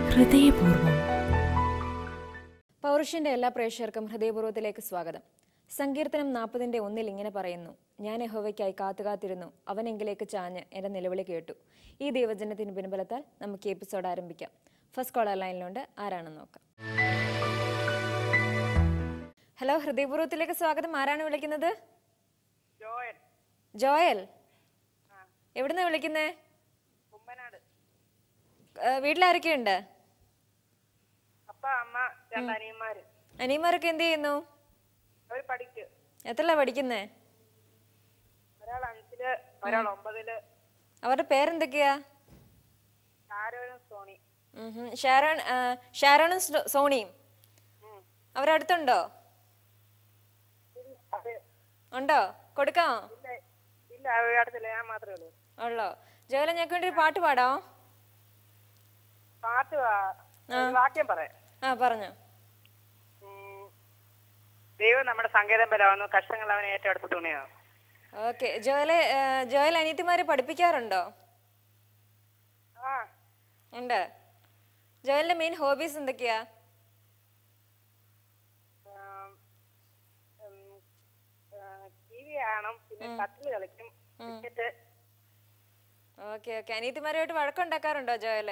ഹൃദയപൂർവ്വം പൗരുഷ്യന്റെ എല്ലാ പ്രേക്ഷകർക്കും ഹൃദയപൂർവ്വത്തിലേക്ക് സ്വാഗതം സങ്കീർത്തനം നാൽപ്പതിന്റെ ഒന്നിൽ ഇങ്ങനെ പറയുന്നു ഞാൻ യഹോവയ്ക്കായി കാത്തുകാത്തിരുന്നു അവനെങ്കിലേക്ക് ചാഞ്ഞ് എന്റെ നിലവിളി കേട്ടു ഈ ദൈവജനത്തിന് പിൻബലത്താൽ നമുക്ക് ഈ എപ്പിസോഡ് ആരംഭിക്കാം ഫസ്റ്റ് കോളർ ലൈനിലുണ്ട് ആരാണെന്ന് നോക്കാം ഹലോ ഹൃദയപൂർവ്വത്തിലേക്ക് സ്വാഗതം ആരാണ് വിളിക്കുന്നത് ജോയൽ ജോയൽ എവിടുന്ന വിളിക്കുന്നേ കുമ്പനാട് വീട്ടിലാരൊക്കെയുണ്ട് അപ്പ അമ്മ രണ്ട് അനിയന്മാര് അനിയന്മാരൊക്കെ എന്ത് ചെയ്യുന്നു അവര് പഠിക്ക് എത്രല്ല പഠിക്കുന്നേ ഒരാൾ അഞ്ചില് ഒരാൾ ഒമ്പതില് അവരുടെ പേരെന്തൊക്കെയാ ആരോനും സോണി ഉം ഹും. ഷാരോൺ ആ, ഷാരോണും സ്ലോ- സോണിയും അവരടുത്തുണ്ടോ ഇല്ല, അത് ഉണ്ടോ കൊടുക്കാമോ ഇല്ല ഇല്ല അവര് അടുത്തില്ല ഞാൻ മാത്രമേ ഉള്ളൂ ഉള്ളോ ജോല ഞങ്ങൾക്ക് വേണ്ടി ഒരു പാട്ട് പാടാമോ പാട്ട് പാ- ഒരു വാക്യം പറയാം ആ പറഞ്ഞോ ഉം. ദൈവം നമ്മുടെ സങ്കേതം ബലമാകുന്നു കഷ്ടങ്ങൾ അവനെ ഏറ്റെടുത്ത തുണിയാണ് ഓക്കെ ജോലെ ആ, ജോയൽ അനിയത്തിമാരെ പഠിപ്പിക്കാറുണ്ടോ ആ ഉണ്ട് ജോയലിന്റെ മെയിൻ ഹോബീസ് എന്തൊക്കെയാ ടി വി കാണും പിന്നെ കട്ടില് കളിക്കും ക്രിക്കറ്റ് ഓക്കെ ഓക്കെ അനിയത്തിമാരുമായിട്ട് വഴക്കുണ്ടാക്കാറുണ്ടോ ജോയല്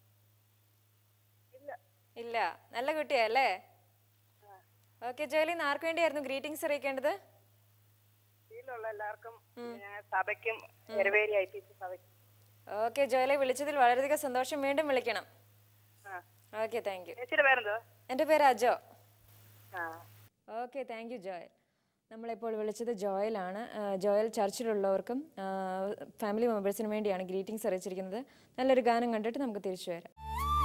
ഇല്ല ഇല്ല നല്ല കുട്ടിയാ അല്ലേ ഓക്കെ ജോയൽ ഇന്ന് ആർക്ക് വേണ്ടിയായിരുന്നു ഗ്രീറ്റിംഗ്സ് അറിയിക്കേണ്ടത് വീട്ടിലുള്ള എല്ലാവർക്കും പിന്നെ സഭയ്ക്കും എരവേരി ഐ ടി സി സഭയ്ക്കും ഓക്കെ ജോയലെ വിളിച്ചതിൽ വളരെയധികം സന്തോഷം വീണ്ടും വിളിക്കണം ആ ഓക്കെ താങ്ക് യു ചേച്ചിയുടെ പേരെന്തോ എൻ്റെ പേര് അജോ ആ ഓക്കെ താങ്ക് യു ജോയൽ നമ്മളിപ്പോൾ വിളിച്ചത് ജോയലാണ് ആ, ജോയൽ ചർച്ചിലുള്ളവർക്കും ആ, ഫാമിലി മെമ്പേഴ്സിനും വേണ്ടിയാണ് ഗ്രീറ്റിംഗ്സ് അറിയിച്ചിരിക്കുന്നത് നല്ലൊരു ഗാനം കണ്ടിട്ട് നമുക്ക് തിരിച്ചു വരാം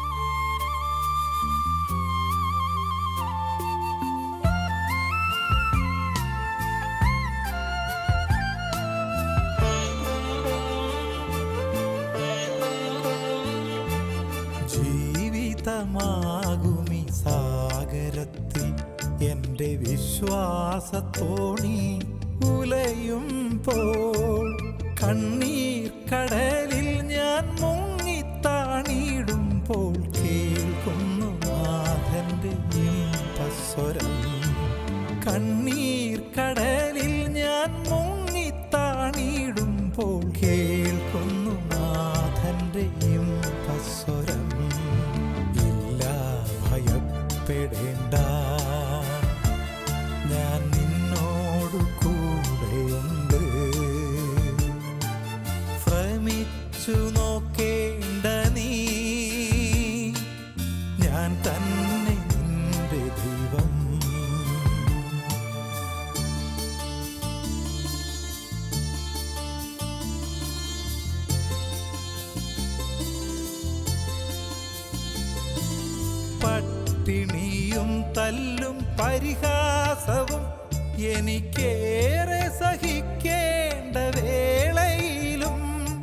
ജീവിതമാകുമി സാഗരത്തിൽ എൻ്റെ വിശ്വാസത്തോണി ഉലയുമ്പോൾ കണ്ണീർ കടലിൽ ഞാൻ മുങ്ങിത്താണിടുമ്പോൾ കേൾക്കുന്നു നാഥൻ്റെ ഇമ്പസ്വരം കണ്ണീർ കടലിൽ ഞാൻ മുങ്ങിത്താണിടുമ്പോൾ കേൾക്കുന്നു നാഥൻ്റെ ഇമ്പസ്വരം ഇല്ല ഭയപ്പെടേണ്ട ഞാൻ നിന്നോടു കൂടെയുണ്ട് ഭ്രമിച്ചു നോക്കേണ്ട നീ ഞാൻ തന്നെ നിന്റെ ദൈവം പട്ടിണിയും തല്ലും പരിഹാസവും എനിക്കേറെ സഹിക്കേണ്ട വേളയിലും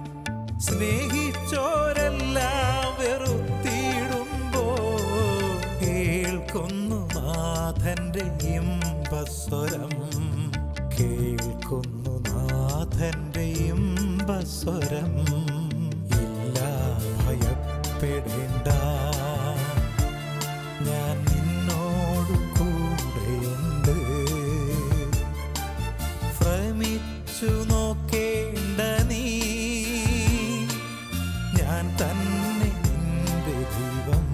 സ്നേഹിച്ചോരെല്ലാം വെറുത്തിടുമ്പോ കേൾക്കുന്നു നാഥന്റെ ഇമ്പസ്വരം കേൾക്കുന്നു നാഥന്റെ ഇമ്പസ്വരം ഇല്ല ഭയപ്പെടേണ്ട ഞാൻ നിന്നോടു കൂടെയുണ്ട് ഭ്രമിച്ചു നോക്കേണ്ട നീ ഞാൻ തന്നെ നിന്റെ ദൈവം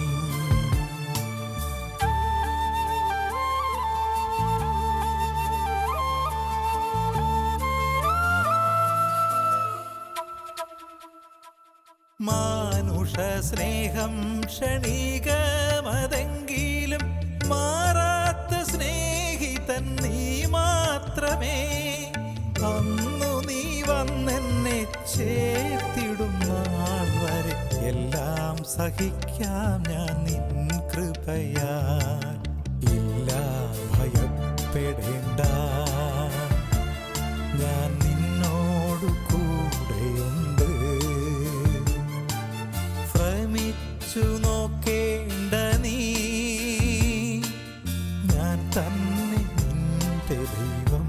മാനുഷ സ്നേഹം ക്ഷണികമതെങ്കിലും മാറാത്ത സ്നേഹിതൻ നീ മാത്രമേ അന്നു നീ വന്നെന്നെ ചേർത്തിടും നാൾ വരെ എല്ലാം സഹിക്കാം ഞാൻ നിൻ കൃപയാൽ ഇല്ല ഭയപ്പെടേണ്ട ഞാൻ നിന്നോടു കൂടെയുണ്ട് ഭ്രമിച്ചു നോക്കേണ്ട നീ ഞാൻ തന്നെ നിന്റെ ദൈവം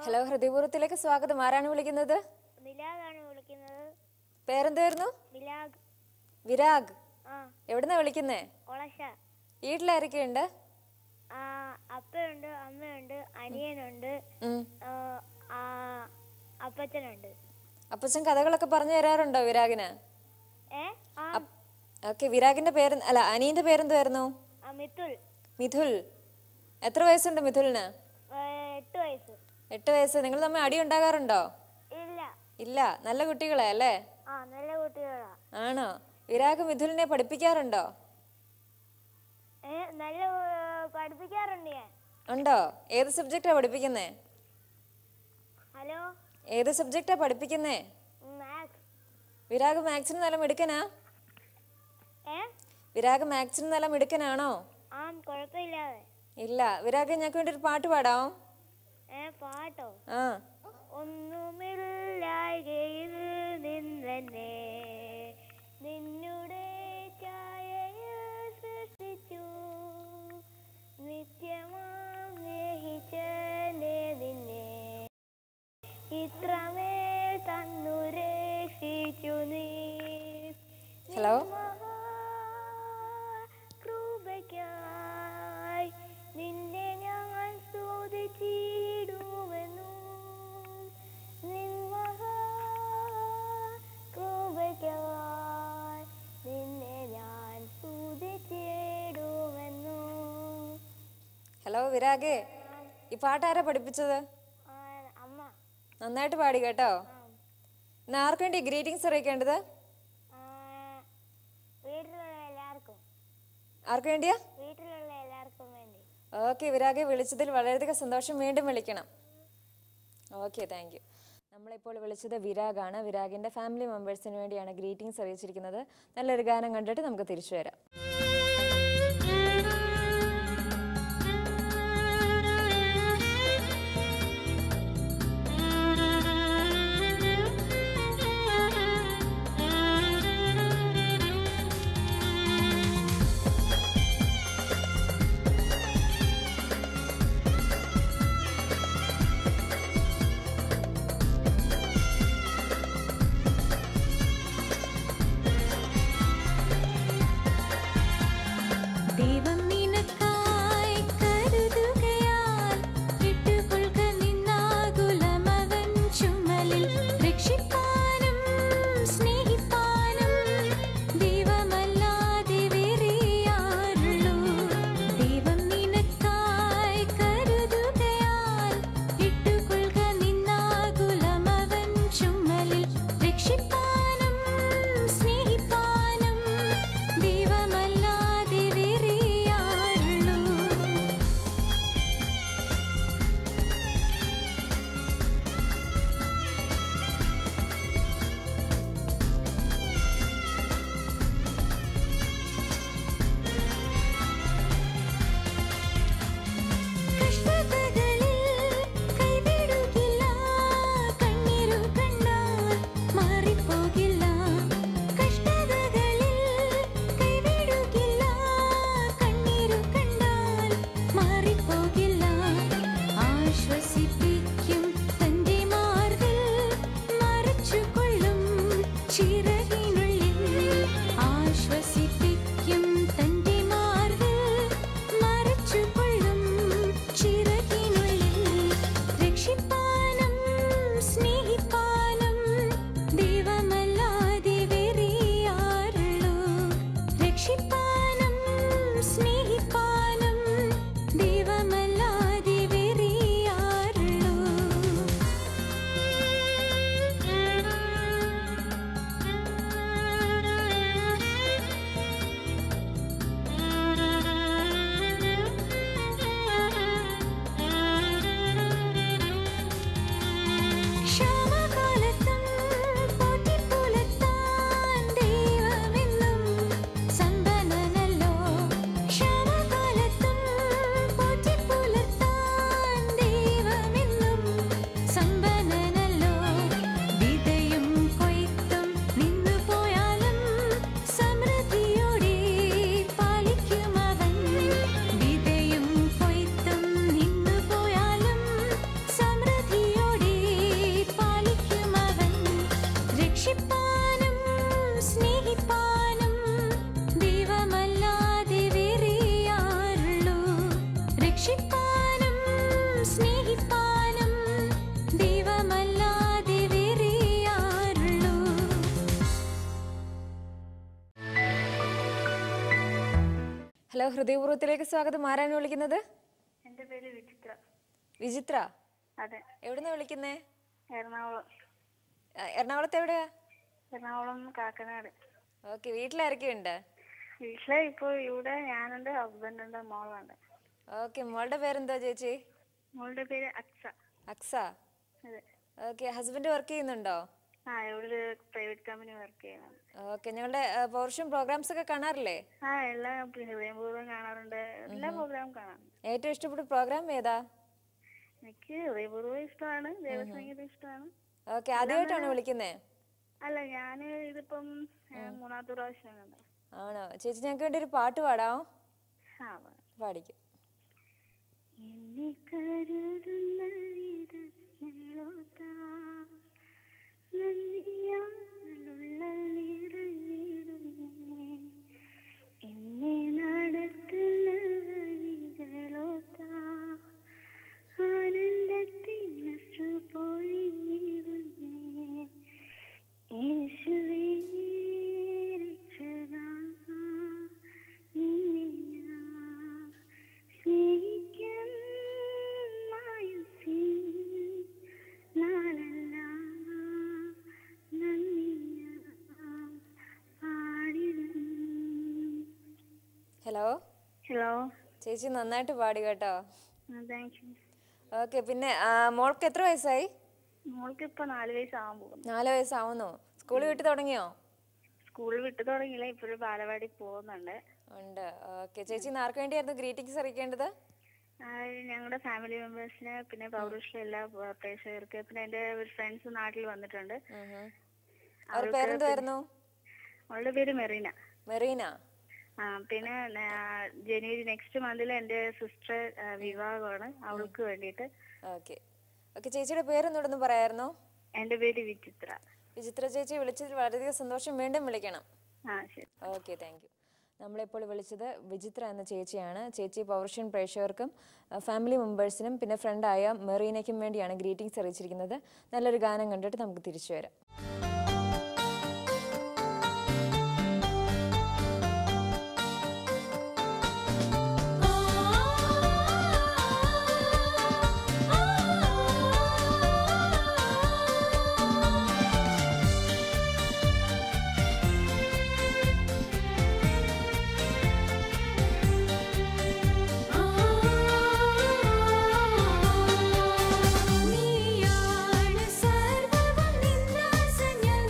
ഹലോ ഹൃദയപൂർവ്വത്തിലേക്ക് സ്വാഗതം ആരാണ് വിളിക്കുന്നത് മിലാഗാണ് വിളിക്കുന്നത് പേരെന്തായിരുന്നു മിലാഗ് വിരാഗ് ആ എവിടുന്നാ വിളിക്കുന്നേ ഒളശ വീട്ടിലാരൊക്കെയുണ്ട് ആ അപ്പയുണ്ട് അമ്മയുണ്ട് അനിയനുണ്ട് ഉം. ആ, ആ, അപ്പച്ചനുണ്ട് അപ്പച്ചൻ കഥകളൊക്കെ പറഞ്ഞു തരാറുണ്ടോ വിരാഗിന് ഏ ആ ഓക്കെ വിരാഗിന്റെ പേര് അല്ല അനിയന്റെ പേരെന്തായിരുന്നു ആ, മിത്തുൽ മിഥുൽ എത്ര വയസ്സുണ്ട് മിഥുലിന് ഏ, എട്ട് വയസ്സ് എട്ട് വയസ്സ് നിങ്ങൾ തമ്മിൽ അടി ഉണ്ടാകാറുണ്ടോ ഇല്ല ഇല്ല നല്ല കുട്ടികളെ അല്ലേ ആ നല്ല കുട്ടികളാ ആണോ വിരാഗ് മിഥുലിനെ പഠിപ്പിക്കാറുണ്ടോ ഏ നല്ല ഏ, പഠിപ്പിക്കാറുണ്ട് ഞാൻ ഉണ്ടോ ഏത് സബ്ജക്റ്റാ പഠിപ്പിക്കുന്നേ ഹലോ ഏത് സബ്ജക്റ്റാ പഠിപ്പിക്കുന്നേ മാത്സ് വിരാഗ് മാത്സിന് നല്ല മിടുക്കനാ ഏ വിരാഗ് മാത്സിന് നല്ല മിടുക്കനാണോ ആ കുഴപ്പമില്ലാതെ ഇല്ല വിരാഗ് ഞങ്ങൾക്ക് വേണ്ടി ഒരു പാട്ട് പാടാം ഏ പാട്ടോ ആ ഒന്നുമില്ലായ്കയിൽ നിന്നെ നിന്നുടെ ഛായയിൽ സൃഷ്ടിച്ചു നിത്യമാം സ്നേഹിച്ചേ നിന്നെ ഇത്രമേൽ തന്നു രക്ഷിച്ചു നീ ഹലോ കൃപയ്ക്കായി നിന്നെ ഞാൻ സ്തുതിച്ചിടുമെന്നു നിൻ മഹാകൃപയ്ക്കായി നിന്നെ ഞാൻ സ്തുതിച്ചിടുമെന്നു ഹലോ വിരാഗേ ഈ പാട്ട് ആരാ പഠിപ്പിച്ചത് ആ, അമ്മ നന്നായിട്ട് പാടി കേട്ടോ ആ, ഇന്ന് ആർക്ക് വേണ്ടി ഗ്രീറ്റിംഗ്സ് അറിയിക്കേണ്ടത് ആ, വീട്ടിലുള്ള എല്ലാവർക്കും ആർക്ക് വേണ്ടിയാ വീട്ടിലുള്ള എല്ലാവർക്കും വേണ്ടി ഓക്കെ വിരാഗെ വിളിച്ചതിൽ വളരെയധികം സന്തോഷം വീണ്ടും വിളിക്കണം ഓക്കെ താങ്ക് യു നമ്മളിപ്പോൾ വിളിച്ചത് വിരാഗാണ് വിരാഗിൻ്റെ ഫാമിലി മെമ്പേഴ്സിന് വേണ്ടിയാണ് ഗ്രീറ്റിംഗ്സ് അറിയിച്ചിരിക്കുന്നത് നല്ലൊരു ഗാനം കണ്ടിട്ട് നമുക്ക് തിരിച്ചു വരാം ും രക്ഷിപ്പാനും സ്നേഹിപ്പാനും ദൈവമല്ലാതെ വേറെയാരുള്ളൂ ഹലോ ഹൃദയപൂർവ്വത്തിലേക്ക് സ്വാഗതം ആരാണ് വിളിക്കുന്നത് എന്റെ പേര് വിചിത്ര വിചിത്ര അതെ എവിടുന്ന വിളിക്കുന്നേ എറണാകുളം ആ, എറണാകുളത്ത് എവിടെയാ എറണാകുളം കാക്കനാട് ഓക്കെ വീട്ടിലാരൊക്കെയുണ്ട് വീട്ടിലെ ഇപ്പൊ ഇവിടെ ഞാനുണ്ട് ഹസ്ബൻഡ് ഉണ്ട് മോളുണ്ട് ഓക്കെ മോളുടെ പേരെന്താ ചേച്ചി മോളുടെ പേര് അക്സ അക്സ അതെ ഓക്കെ ഹസ്ബൻഡ് വർക്ക് ചെയ്യുന്നുണ്ടോ ആ ഇവിടെ പ്രൈവറ്റ് കമ്പനി വർക്ക് ചെയ്യുന്നുണ്ട് ഓക്കെ ഞങ്ങളുടെ പൗർഷം പ്രോഗ്രാംസ് ഒക്കെ കാണാറില്ലേ ആ എല്ലാ ഹൃദയപൂർവ്വം കാണാറുണ്ട് എല്ലാ പ്രോഗ്രാമും കാണാറുണ്ട് ഏറ്റവും ഇഷ്ടപ്പെട്ട പ്രോഗ്രാം ഏതാ എനിക്ക് ഹൃദയപൂർവ്വം ഇഷ്ടമാണ് ദേവസംഗീതം ഇഷ്ടമാണ് ഓക്കെ ആദ്യമായിട്ടാണ് വിളിക്കുന്നേ അല്ല ഞാൻ ഇതിപ്പം ഏ, മൂന്നാമത്തെ പ്രാവശ്യം കണ്ട ആണോ ചേച്ചി ഞങ്ങൾക്ക് വേണ്ടി ഒരു പാട്ട് പാടാമോ ആ പാടിക്കും എന്നെ കരുതുന്ന വിധങ്ങളോതാ നന്ദിയാലുള്ള നിറഞ്ഞിടുന്നേ എന്നെ നടത്തുന്ന വഴികളോതാ ആനന്ദത്തിനു പൊഴിഞ്ഞിടുന്നേ യേശുവേ രക്ഷകാ നിന്നെ ഞാൻ സ്നേഹിക്കും ആയുസ്സിൻ നാളെല്ലാം നന്ദി ഞാൻ പാടിടും. ഹലോ ഹലോ ചേച്ചി നന്നായിട്ട് പാടി കേട്ടോ താങ്ക് യു ഓക്കെ പിന്നെ ആ, മോൾക്ക് എത്ര വയസ്സായി മോൾക്ക് ഇപ്പൊ നാല് വയസ്സാവാൻ പോകുന്നു നാല് വയസ്സാവുന്നു സ്കൂളിൽ വിട്ട് തുടങ്ങിയോ സ്കൂൾ വിട്ടു തുടങ്ങിയില്ല ഇപ്പോഴും ബാലവാടി പോകുന്നുണ്ട് ഉണ്ട് ഓക്കെ ചേച്ചി ഇന്ന് ആർക്ക് വേണ്ടിയായിരുന്നു ഗ്രീറ്റിംഗ്സ് അറിയിക്കേണ്ടത് ഞങ്ങളുടെ ഫാമിലി മെമ്പേഴ്സിന് പിന്നെ പൗരുഷിലെ എല്ലാ പ- പ്രേക്ഷകർക്ക് പിന്നെ എന്റെ ഒരു ഫ്രണ്ട്സ് നാട്ടിൽ വന്നിട്ടുണ്ട് ഉഹും. അവർ പേരെന്തുവായിരുന്നു അവളുടെ പേര് മെറീന മെറീന ആ പിന്നെ ആ, ജനുവരി നെക്സ്റ്റ് മന്തിൽ എന്റെ സിസ്റ്റർ വിവാഹമാണ് അവൾക്ക് വേണ്ടിയിട്ട് ഓക്കെ ഓക്കെ ചേച്ചിയുടെ പേരൊന്നുകൂടെ പറയായിരുന്നോ എന്റെ പേര് വിചിത്ര വിചിത്ര ചേച്ചി വിളിച്ചതിൽ വളരെയധികം സന്തോഷം വീണ്ടും വിളിക്കണം ആ ശരി ഓക്കെ താങ്ക് യു നമ്മളിപ്പോൾ വിളിച്ചത് വിചിത്ര എന്ന ചേച്ചിയാണ് ചേച്ചി പൗർഷ്യൻ പ്രേക്ഷകർക്കും അഹ് ഫാമിലി മെമ്പേഴ്സിനും പിന്നെ ഫ്രണ്ടായ മെറീനയ്ക്കും വേണ്ടിയാണ് ഗ്രീറ്റിംഗ്സ് അറിയിച്ചിരിക്കുന്നത് നല്ലൊരു ഗാനം കണ്ടിട്ട് നമുക്ക് തിരിച്ചു വരാം നീയാണ് സർവ്വവും നിന്നാസനം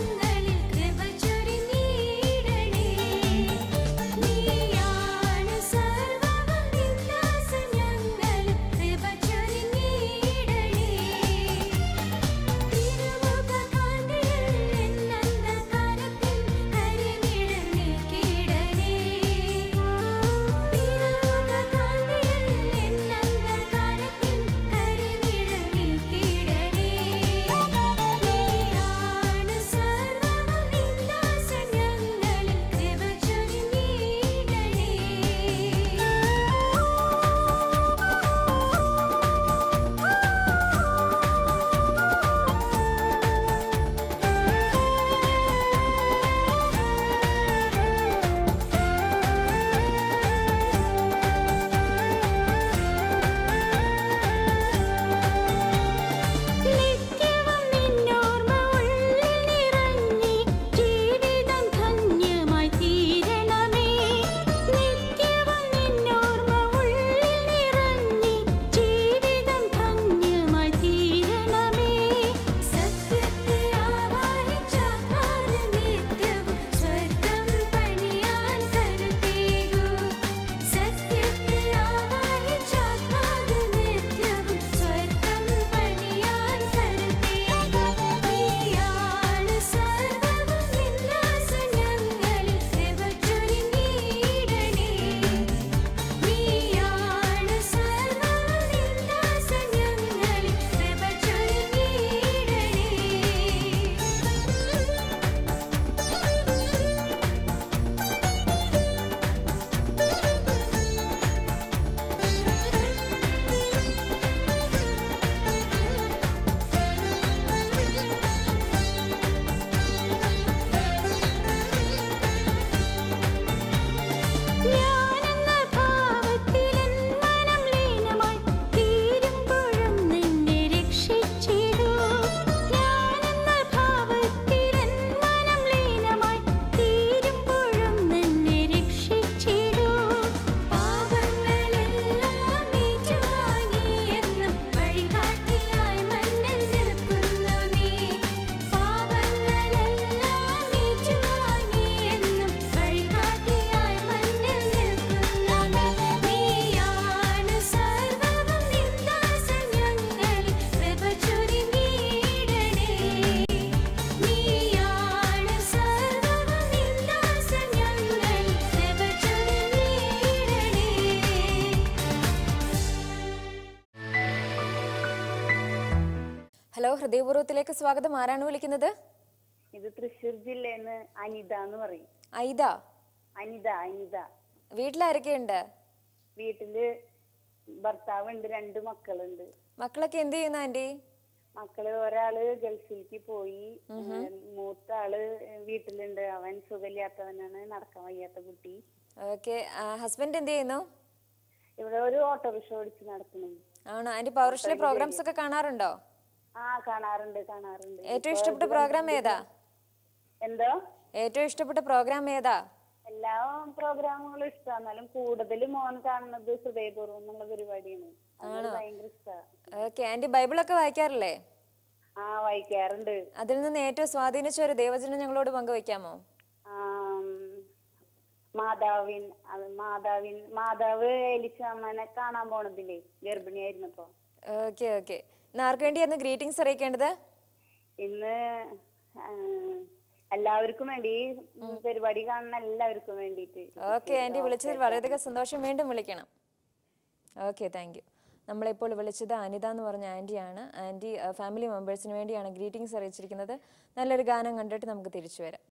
ഹലോ ഹൃദയപൂർവ്വത്തിലേക്ക് സ്വാഗതം ആരാണ് വിളിക്കുന്നത് ഇത് തൃശ്ശൂർ ജില്ലയിൽ അനിത എന്ന് പറയും ഐദ അനിത അനിത വീട്ടിലാരൊക്കെയുണ്ട് വീട്ടില് ഭർത്താവുണ്ട് രണ്ട് മക്കളുണ്ട് മക്കളൊക്കെ എന്ത് ചെയ്യുന്നു ആന്റി മക്കള് ഒരാള് ഗൾഫിലേക്ക് പോയി ഏഹ് മൂത്ത ആള് വീട്ടിലുണ്ട് അവൻ സുഖമില്ലാത്തവനാണ് നടക്കാൻ വയ്യാത്ത കുട്ടി ഓക്കെ ഹസ്ബൻഡ് എന്ത് ചെയ്യുന്നു ഇവിടെ ഒരു ഓട്ടോറിക്ഷ ഓടിച്ച് നടക്കുന്നു ആണോ ആന്റി പൗരുഷിലെ പ്രോഗ്രാംസ് ഒക്കെ കാണാറുണ്ടോ ആ കാണാറുണ്ട് കാണാറുണ്ട് ഏറ്റവും ഇഷ്ടപ്പെട്ട പ്രോഗ്രാം ഏതാ എന്തോ ഏറ്റവും ഇഷ്ടപ്പെട്ട പ്രോഗ്രാം ഏതാ എല്ലാ പ്രോഗ്രാമുകളും ഇഷ്ടമാണ് എന്നാലും കൂടുതൽ മോൻ കാണുന്നത് ഹൃദയപൂർവ്വം എന്നുള്ള പരിപാടിയാണ് അത് ഭയങ്കര ഇഷ്ടമാണ് ഓക്കെ ആന്റി ബൈബിളൊക്കെ വായിക്കാറില്ലേ ആ വായിക്കാറുണ്ട് അതിൽ നിന്ന് ഏറ്റവും സ്വാധീനിച്ച ഒരു ദൈവജനം ഞങ്ങളോട് പങ്കുവെക്കാമോ ആം, മാതാവിൻ അത് മാതാവിൻ മാതാവ് എലിച്ചമ്മനെ കാണാൻ പോണതില്ലേ ഗർഭിണിയായിരുന്നപ്പോ ഓക്കെ ഓക്കെ ഇന്ന് ആർക്ക് വേണ്ടിയായിരുന്നു ഗ്രീറ്റിംഗ്സ് അറിയിക്കേണ്ടത് ഇന്ന് ആ, എല്ലാവർക്കും വേണ്ടി ഈ പരിപാടി കാണുന്ന എല്ലാവർക്കും വേണ്ടിയിട്ട് ഓക്കെ ആന്റി വിളിച്ചതിൽ വളരെയധികം സന്തോഷം വീണ്ടും വിളിക്കണം ഓക്കെ താങ്ക് യു നമ്മളിപ്പോൾ വിളിച്ചത് അനിത എന്ന് പറഞ്ഞ ആൻറ്റിയാണ് ആൻറ്റി ഫാമിലി മെമ്പേഴ്സിന് വേണ്ടിയാണ് ഗ്രീറ്റിംഗ്സ് അറിയിച്ചിരിക്കുന്നത് നല്ലൊരു ഗാനം കണ്ടിട്ട് നമുക്ക് തിരിച്ചു വരാം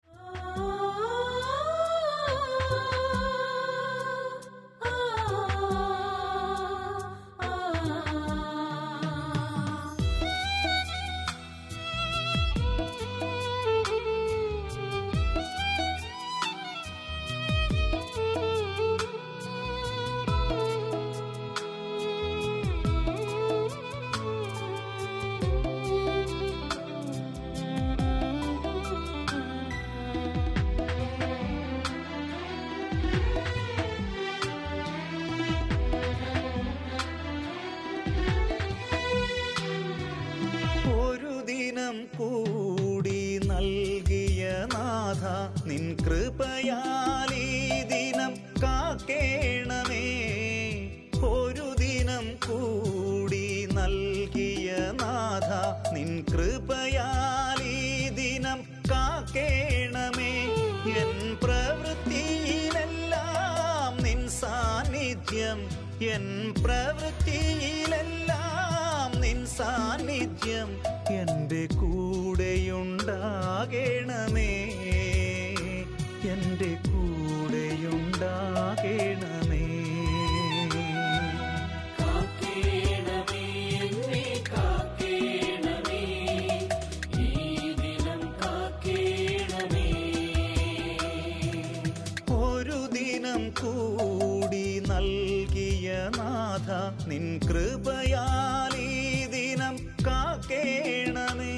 ഒരു ദിനം കൂടി നൽകിയ നാഥ നിൻ കൃപയാൽ ഈ ദിനം കാക്കേണമേ ഒരു ദിനം കൂടി നൽകിയ നാഥ നിൻ കൃപയാൽ ഈ ദിനം കാക്കേണമേ എൻ പ്രവൃത്തിയിലെല്ലാം നിൻ സാന്നിധ്യം എൻ പ്രവൃത്തിയിലെല്ലാം നിൻ സാന്നിധ്യം എൻ്റെ കൂടെയുണ്ടാകണമേ എൻ്റെ കൂടെയുണ്ടാകണമേ ഒരു ദിനം കൂടി നൽകിയ നാഥ നിൻ കൃപയാൽ ഈ ദിനം കാക്കേണമേ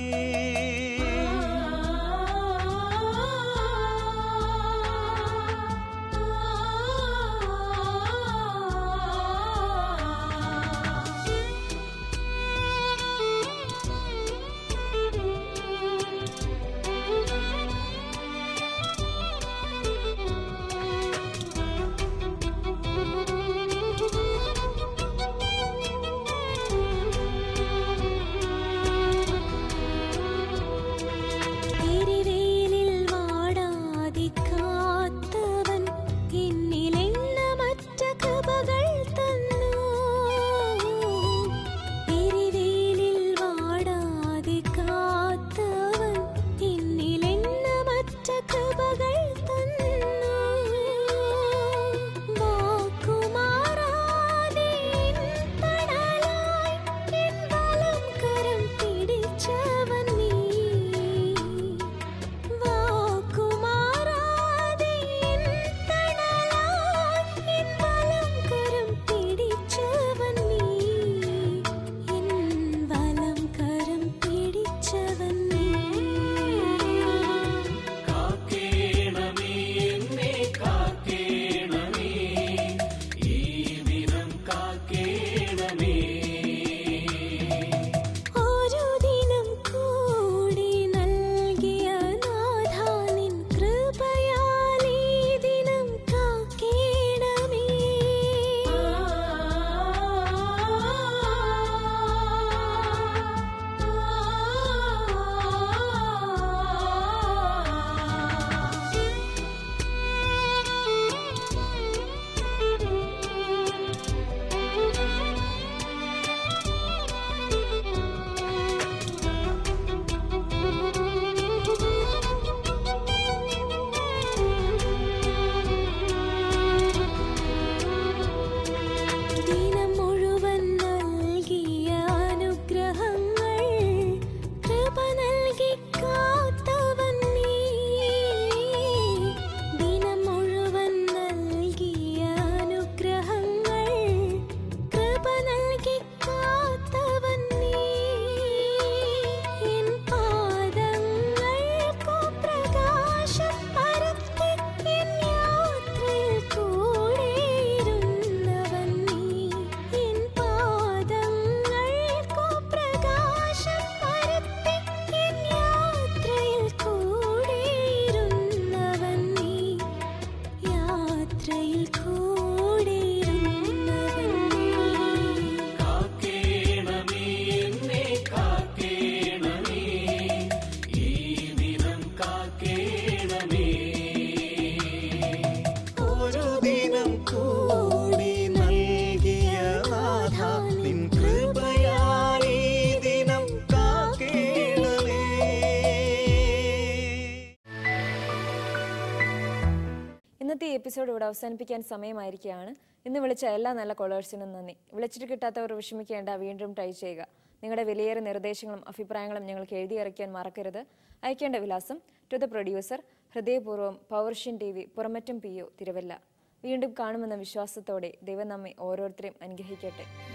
എപ്പിസോഡ് ഇവിടെ അവസാനിപ്പിക്കാൻ സമയമായിരിക്കുകയാണ് ഇന്ന് വിളിച്ച എല്ലാ നല്ല കോളേഴ്സിനും നന്ദി വിളിച്ചിട്ട് കിട്ടാത്തവർ വിഷമിക്കേണ്ട വീണ്ടും ട്രൈ ചെയ്യുക നിങ്ങളുടെ വിലയേറെ നിർദ്ദേശങ്ങളും അഭിപ്രായങ്ങളും ഞങ്ങൾക്ക് എഴുതി അറിയിക്കാൻ മറക്കരുത് അയക്കേണ്ട വിലാസം ടു ദ പ്രൊഡ്യൂസർ ഹൃദയപൂർവ്വം Power Vision T V Puramattom P O Thiruvalla വീണ്ടും കാണുമെന്ന വിശ്വാസത്തോടെ ദൈവം നമ്മെ ഓരോരുത്തരെയും അനുഗ്രഹിക്കട്ടെ